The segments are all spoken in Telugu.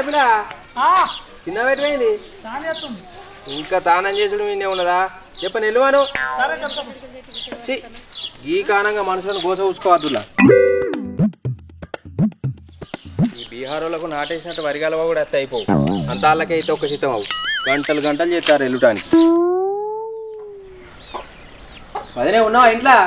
పిల్ల చిన్న పెట్టిపోయింది ఇంకా తానం చేసుడు మీనే ఉన్నదా చెప్ప నిల్వను ఛీ, ఈ కారణంగా మనుషులను గోస ఉంచుకోవద్దులా ఈ బీహారోలకు నాటేసినట్టు వరిగాలవ కూడా ఎత్త అయిపోవు అంత వాళ్ళకే అయితే ఒక శితం అవు గంటలు గంటలు చేస్తారు వెళ్ళటానికి అదే ఉన్నావా ఇంట్లో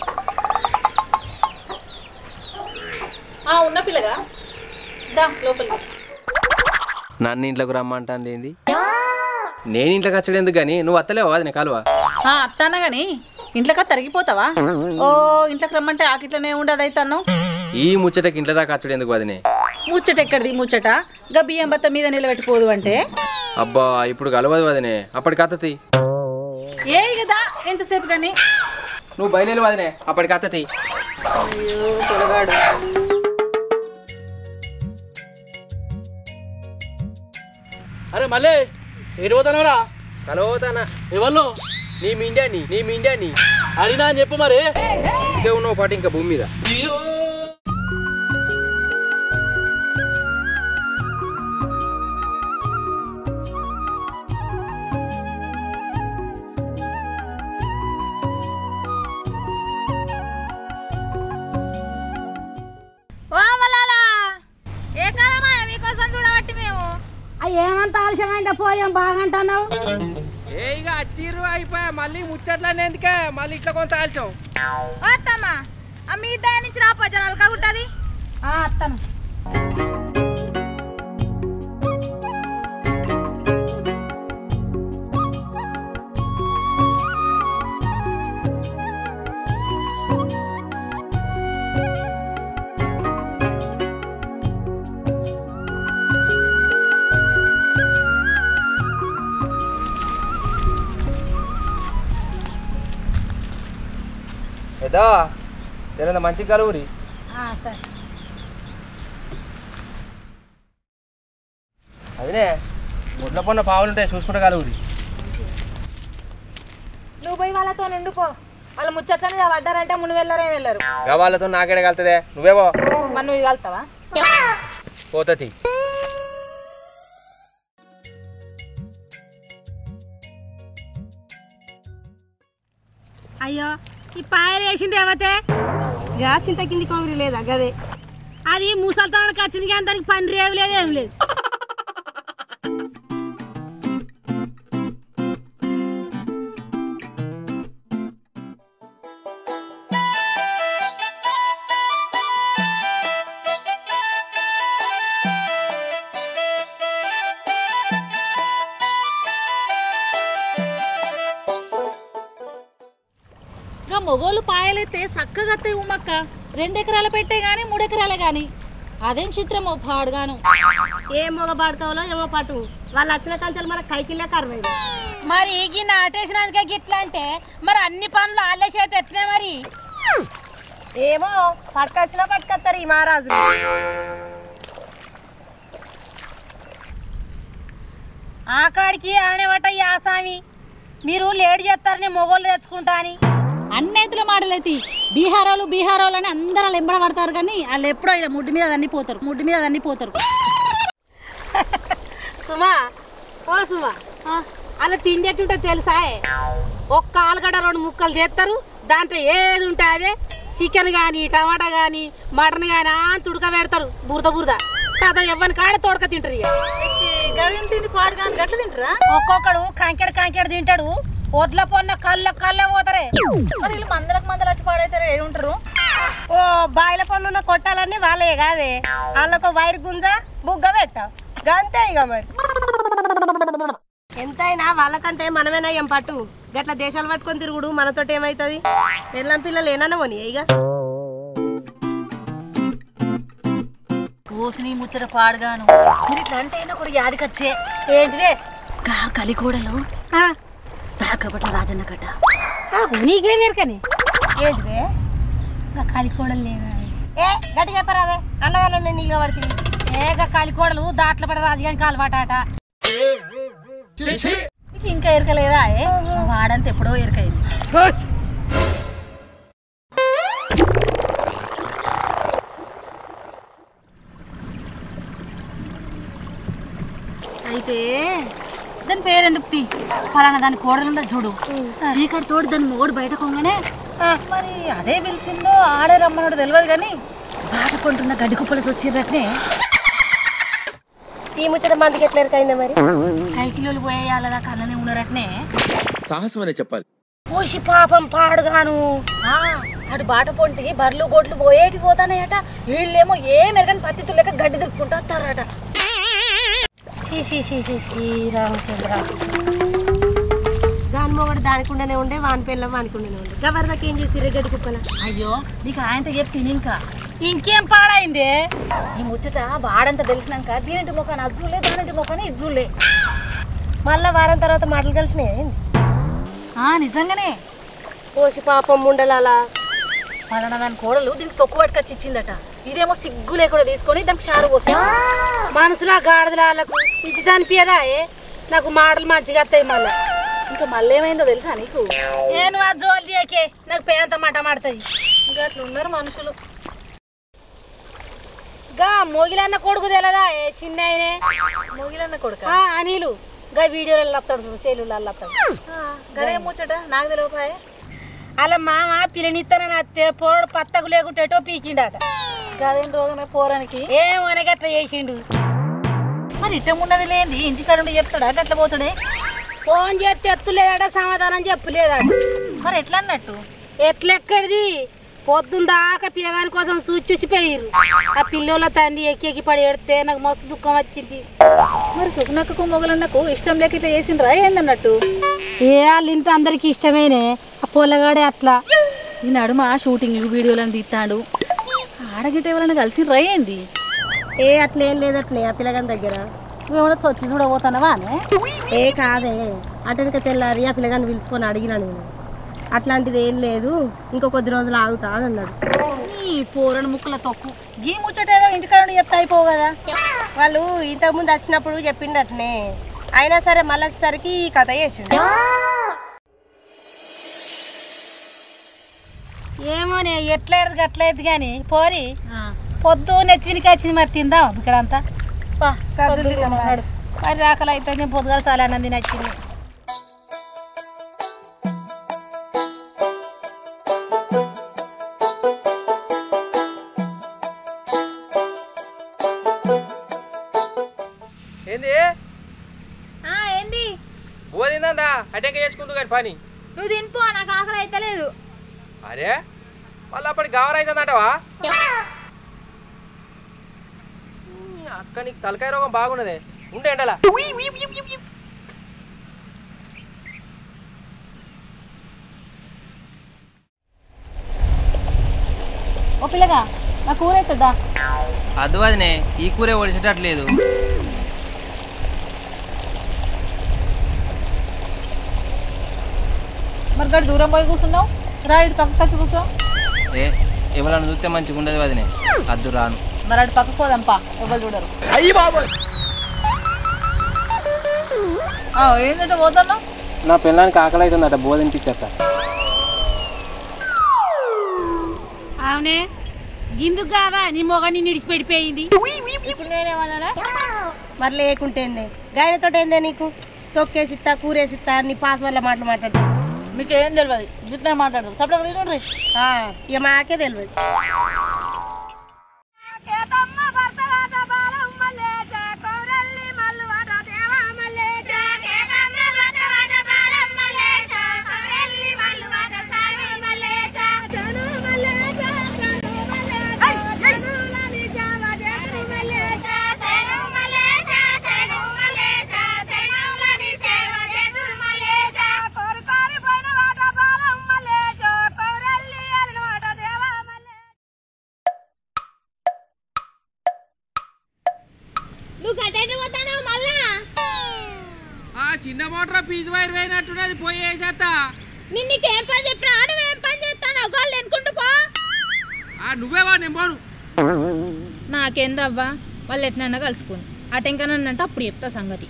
ఆ ఉన్న పిల్లగా దా లోపలికి నన్ను ఇంట్లోకి రమ్మంటాంది ఏంది నేను ఇంట్లోకి వచ్చాడు ఎందుకు కానీ నువ్వు అత్తలేవు అది కాలువ ఆ అత్తానా గాని ఇంట్లోకి తరిగిపోతావా ఓ ఇంట్లోకి రమ్మంటే ఆకిట్లోనే ఉండదు అయితాను ఈ ముచ్చటకి ఇంట్లో దాకా వచ్చాడు ఎందుకు వదినే ముచ్చట ఎక్కడిది ముచ్చట గా బియ్యం బత్త మీద నిలబెట్టిపోదు అంటే అబ్బా ఇప్పుడు కలవదు వదినే అప్పటికి అత్తతి ఏ కదా ఎంతసేపు కానీ నువ్వు బయలుదేరి వదినే అప్పటికి అత్తతి అయ్యో పొడగాడు అరే మళ్ళీ ఎటు పోతానవరా కలవతానా ఎవరు నీ మిండాని నీ మిండాని అడిగినా అని చెప్పు మరి ఇంకే ఉన్నావు పాటు ఇంకా భూమి మీద ఓ మలాలా ఏ కాలమా మీకోసం చూడబట్టి మేము ఏమంత ఆలస్యమైందా పోయాం బాగంటున్నావు ఏ ఇక అచ్చిర్రు అయిపోయా మళ్ళీ ముచ్చట్లన్నీ ఎందుకే మళ్ళీ ఇట్లా కొంత ఆల్చాం వస్తామా ఆ మీ దాని నుంచి రాపో జనాలు ఉంటుంది అత్తను ఏదా జరంత మంచి కలువురి సరే అదినే ముడ్ల పొన్న పావులు ఉంటాయి చూసుకుంటే కలువురి నువ్వు పోయి వాళ్ళతో నుండుకో వాళ్ళు ముచ్చట్లని పడ్డారంటే మును వెళ్ళరే వెళ్ళరు వాళ్ళతో నాకేడ కలుతుందే నువ్వేవో మరి నువ్వు కలుతావా పోతతి అయ్యో ఈ పాయలు వేసింది ఏవతే గ్యాస్ ఇంత కింది కొమ్మరి లేదా గదే అది ముసలితనానికి వచ్చింది కానీ దానికి పని రేవు లేదు ఏం లేదు ఇంకా మొగోళ్ళు పాయలైతే చక్కగా వస్తాయి ఉమ్మక్క రెండు ఎకరాలు పెట్టే గాని మూడు ఎకరాలే గాని అదేం చిత్రమో పాడుగాను ఏ మొగ పడతావులో ఏమో పట్టు వాళ్ళు వచ్చిన కంచెలు మన కైకిల్లే కరువై మరి ఈ నాటేసినందుకే గిట్లా అంటే మరి అన్ని పనులు ఆళ్ళే చేత ఎట్లే మరి ఏమో పట్టుకొచ్చినా పట్టుకొస్తారు ఈ మహారాజు ఆకాడికి అననేవట ఈ ఆసామి మీరు లేట్ చేస్తారని మొగోళ్ళు తెచ్చుకుంటా అని అన్నేతుల మాటలైతే బీహారాలు బీహారాలు అని అందరూ వాళ్ళు ఎంబడ పడతారు కానీ వాళ్ళు ఎప్పుడో ఇలా ముడ్డు మీద అన్ని పోతారు ముడ్డు మీద అన్ని పోతారు సుమా ఓ సుమా అలా తిండి ఎట్టుంటో తెలుసా ఒక్క ఆలుగడ్డ రెండు ముక్కలు చేస్తారు దాంట్లో ఏది ఉంటే అదే చికెన్ కానీ టమాటా కానీ మటన్ కానీ అంత ఉడక పెడతారు బురద బురద కదా ఎవరిని కాడ తోడక తింటారు ఇక గదిని తిండి పాడు కానీ గట్ల తింటారా ఒక్కొక్కడు కంకెడు కంకెడు తింటాడు ఒడ్ల పొన్న కళ్ళ కళ్ళే పోతారే మరి వీళ్ళు మందలకు మందలు వచ్చి పాడైతారు ఏడు ఉంటారు ఓ బాయిల పన్నున్న కొట్టాలన్నీ వాళ్ళే కాదే వాళ్ళకు వైర్ గుంజ బుగ్గ పెట్ట గంతే ఇక మరి ఎంతైనా వాళ్ళకంటే మనమేనా ఏం పట్టు గట్ల దేశాలు పట్టుకొని తిరుగుడు మనతోటి ఏమైతుంది పిల్లం పిల్లలు ఏనన్నా పోనీ ఇక కోసిని ముచ్చట పాడుగాను మీరు ఇట్లా అంటే ఒకటి యాదికొచ్చే ఏంటిదే గా కలికోడలు తాకబట్ల రాజన్న కట్ట నీకేం ఎరకని ఏంటిదే కలికోడలు లేదా ఏ గట్టి చెప్పరాదే అన్నదానం నేను ఇక పడుతుంది ఏగ కలికోడలు దాంట్లో పడ రాజుగానికి అలవాటాట నీకు ఇంకా ఎరకలేదా ఏ? వాడంత ఎప్పుడో ఎరకైంది అయితే దాని పేరెందుకు తీ ఫలానా దాని కోడలు ఉండదు చూడు చీకటి తోడు దాని మొగడు బయట కొంగనే మరి అదే పిలిచిందో ఆడే రమ్మన్నాడు తెలియదు కానీ బాధ కొంటున్న గడ్డి కుప్పలసి వచ్చిర్రట్నే ఈ ముచ్చట మందికి ఎట్లా ఎరకైందా మరి కైకిలోలు పోయేయాలదా కళ్ళనే ఉన్నారట్నే సాహసం అనే చెప్పాలి పోసి పాపం పాడుగాను అటు బాట పొంటి బర్లు గొడ్లు పోయేటి పోతానయట వీళ్ళేమో ఏ మెరగని పత్తితులు లేక గడ్డి దురుక్కుంటూ వస్తారట చీ చీ చీ చీ శ్రీరామచంద్ర దాని మొగడు దానికుండానే ఉండే వాని పిల్ల వానికుండానే ఉండే గవర్నకి ఏం చేసి గడ్డి కుప్పల అయ్యో నీకు ఆయనతో చెప్తే ఇంకా ఇంకేం పాడైంది ఈ ముచ్చట వాడంత తెలిసినాక దీనింటి ముఖాన్ని అజ్జులే దానింటి ముఖాన్ని ఇజ్జులే మళ్ళా వారం తర్వాత మాటలు కలిసినాయి ఆ నిజంగానే పోసి పాపం ఉండలాలా పలానా దాని కోడలు దీనికి తొక్కు పట్టుకొచ్చి ఇచ్చిందట ఇదేమో సిగ్గు లేకుండా తీసుకొని దానికి షారు పోసి మనసులో గాడిదలాలకు ఇచ్చి చనిపోయేదా ఏ? నాకు మాటలు మంచిగా వస్తాయి మళ్ళా ఇంకా మళ్ళీ ఏమైందో తెలుసా నీకు నేను ఆ జోలి చేయకే నాకు పేంత మాట మాడుతుంది ఇంకా అట్లా ఉన్నారు మనుషులు గా మోగిలన్న కొడుకు తెలదా ఏ చిన్న ఆయనే మొగిలన్న కొడుక ఆ, అనిలు గా వీడియోలలో వస్తాడు చూడు సెల్లులలో వస్తాడు గదే ముచ్చట నాకు తెలియపాయే అలా మామ పిల్లనిస్తానని అత్తే పోడు పత్తకు లేకుంటేటో పీకిండట గదేం రోగమే పోరానికి ఏం అనగట్ల చేసిండు మరి ఇట్టం ఉన్నది లేని ఇంటికాడ ఉండి చెప్తాడా గట్ల పోతాడే ఫోన్ చేస్తే ఎత్తులేదట సమాధానం చెప్పలేదట మరి ఎట్లా అన్నట్టు ఎట్లెక్కడిది పొద్దున్న దాకా పిల్లగాని కోసం చూసి చూసిపోయారు ఆ పిల్లోళ్ళ తండ్రి ఎక్కి ఎక్కి పడి ఎడితే నాకు మస్తు దుఃఖం వచ్చింది మరి సుఖనక్కకు మొగలన్నకు ఇష్టం లేక ఇట్లా చేసిండ్రా ఏందన్నట్టు ఏ వాళ్ళ ఇంటి అందరికి ఇష్టమేనే ఆ పొల్లగాడే అట్లా ఈ నడుమ షూటింగ్లు వీడియోలను తీస్తాడు ఆడగిట ఎవరైనా కలిసి ఏంది ఏ అట్లా ఏం లేదట్లే ఆ పిల్లగాని దగ్గర నువ్వేమన్నా వచ్చి చూడబోతానవా అనే ఏ కాదే అటెనక తెల్లారి ఆ పిల్లగాని పిలుచుకొని అడిగినా నేను అట్లాంటిది ఏం లేదు ఇంకో కొద్ది రోజులు ఆగుతా అని అన్నాడు నీ పోరడు ముక్కుల తొక్కు గీ ముచ్చట ఏదో ఇంటికాడ ఉండి చెప్తా అయిపోవు కదా వాళ్ళు ఇంతకుముందు వచ్చినప్పుడు చెప్పిండట్నే అయినా సరే మళ్ళీ వచ్చేసరికి ఈ కథ చేసిండు ఏమోనే ఎట్లా ఎడదు అట్లా ఎదు కానీ పోరి పొద్దు నెత్తినికి వచ్చింది మరి తిందాం ఇక్కడ అంతా మరి రాకలు అయితే నేను పొద్దుగా చాలా అన్నం నచ్చింది ఏంది ఏంది బోధిందా అటెంక చేసుకుంటూ కానీ పని నువ్వు తినిపో నాకు ఆకలి అయితే లేదు అరే మళ్ళీ అప్పటికి గవర్ అవుతుందంటవా అక్క నీకు తలకాయ రోగం బాగున్నదే ఉండే ఎండలా ఓ పిల్లగా నా కూర అవుతుందా అద్దు అదినే ఈ కూరే ఒడిసేటట్లేదు మరి గడి దూరం పోయి కూర్చున్నావు రా ఇటు పక్కకు వచ్చి కూర్చో ఏ ఎవరన్నా చూస్తే మంచిగా ఉండదు వదినే అద్దు రాను మరి అటు పక్కకు పోదాంపా ఎవరు చూడరు ఆ, ఏంటంటే పోతున్నావు నా పిల్లానికి ఆకలి అవుతుందట బోధింపించక్క అవునే గిందుకు కాదా నీ మొగని నిడిచిపెట్టిపోయింది ఇప్పుడు నేనేమన్నా మరి లేకుంటేందే గాయనతో ఏందే నీకు తొక్కేసిత్తా కూరేసిత్తా నీ పాస్ వల్ల మాటలు మాట్లాడు మీకు ఏం తెలియదు ఇట్లా మాట్లాడదు చప్పట తినండి ఇక మాకే తెలియదు ఆ చిన్న మోటార్ పీజు వైర్ పోయినట్టున్నది పోయి వేసేస్తా నిన్నకేం పని చెప్పినా నువ్వేం పని చేస్తాను ఒకళ్ళు ఎన్నుకుంటూ పో ఆ నువ్వేవా నేను పోను నాకేందవ్వా వాళ్ళు ఎట్లన్నా కలుసుకుని అటెంకనంటే అప్పుడు చెప్తా సంగతి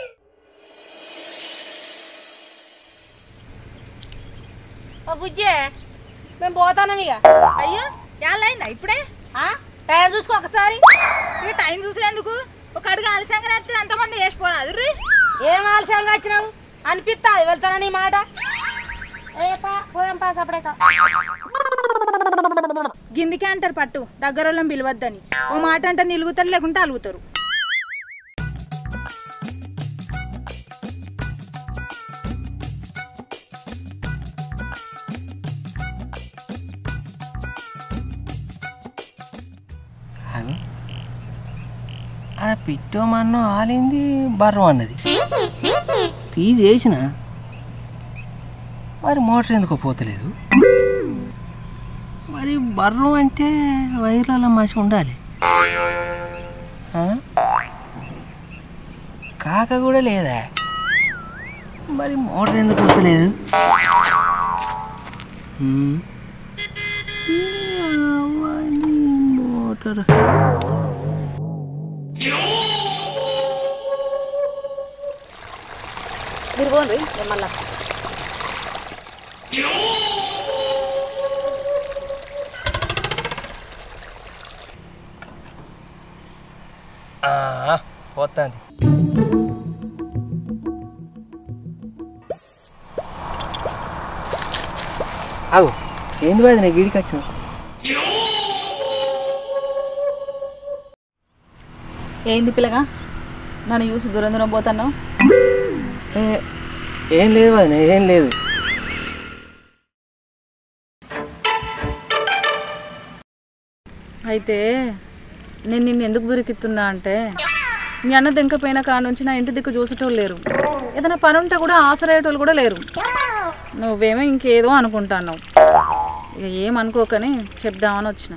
బుజ్జే మేము పోతాం ఇక అయ్యో యాళ్ళైందా ఇప్పుడే టైం చూసుకో ఒకసారి ఇక టైం చూసినందుకు ఒక అడుగు ఆలస్యంగా ఎత్తే అంతమంది వేసిపోరాదు రీ ఏం ఆలస్యంగా వచ్చినావు అనిపిస్తా వెళ్తానా నీ మాట ఏ పా పోయాం పాస్ అప్పుడే గిందికే అంటారు పట్టు దగ్గర వాళ్ళని పిలవద్దని ఓ మాట అంటే నిలుగుతారు లేకుంటే అలుగుతారు అని ఆడ పిట్టోమన్నో ఆలింది బర్రం అన్నది తీసి వేసిన మరి మోటార్ ఎందుకో పోతలేదు మరి బర్రం అంటే వైర్లలో మసి ఉండాలి ఆ? కాక కూడా లేదా మరి మోటార్ ఎందుకు పోతలేదు ఉమ్. అవన్నీ మోటార్ మీరు పోండి మళ్ళా పోతాంది అవు ఏంది బాధ నేను గిడికి వచ్చిన ఏంది పిల్లగా నన్ను చూసి దూరం దూరం పోతాను ఏ- ఏం లేదు వదిన ఏం లేదు అయితే నేను నిన్ను ఎందుకు దొరికిస్తున్నా అంటే మీ అన్న దింకపోయిన కాడ నుంచి నా ఇంటి దిక్కు చూసేటోళ్ళు లేరు ఏదైనా పని ఉంటే కూడా ఆసరయ్యేటోళ్ళు కూడా లేరు నువ్వేమో ఇంకేదో అనుకుంటున్నావు ఇక ఏం అనుకోకని చెప్దామని వచ్చిన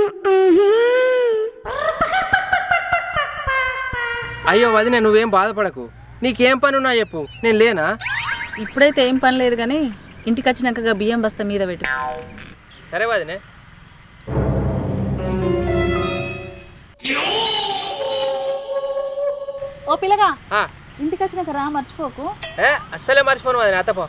అయ్యో వదిన నువ్వేం బాధపడకు నీకేం పని ఉన్నా చెప్పు నేను లేనా ఇప్పుడైతే ఏం పని లేదు కానీ ఇంటికి వచ్చినాక బియ్యం బస్తా మీద పెట్టు సరే వదినే ఓ పిల్లగా ఆ, ఇంటికి వచ్చినాక రా మర్చిపోకు ఏ అస్సలే మర్చిపోను వదిన అత్తపో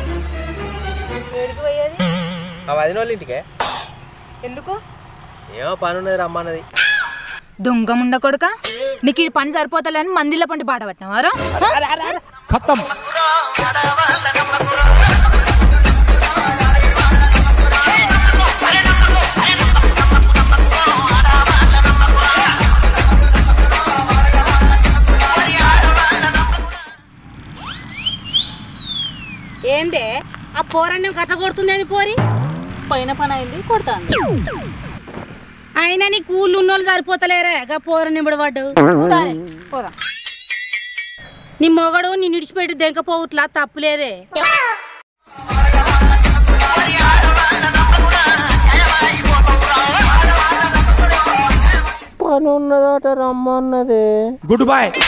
ఆ వదిన వాళ్ళ ఇంటికే ఎందుకు ఏమో పని ఉన్నది రమ్మన్నది దొంగ ముండ కొడుక నీకు ఈ పని సరిపోతలేని మందిలో పండి పాట పట్టినవారా ఏందే ఆ పోరన్ని గట్ట కొడుతుంది అని పోరి పైన పని అయింది కొడతాను అయినా నీ కూళ్ళు ఉన్నోళ్ళు సరిపోతలేరే గా పోరని పడ్డు పోదాం నీ మొగడు నిన్ను విడిచిపెట్టి దెంకపోవట్లా తప్పులేదే పని ఉన్నదట రమ్మన్నది గుడ్ బాయ్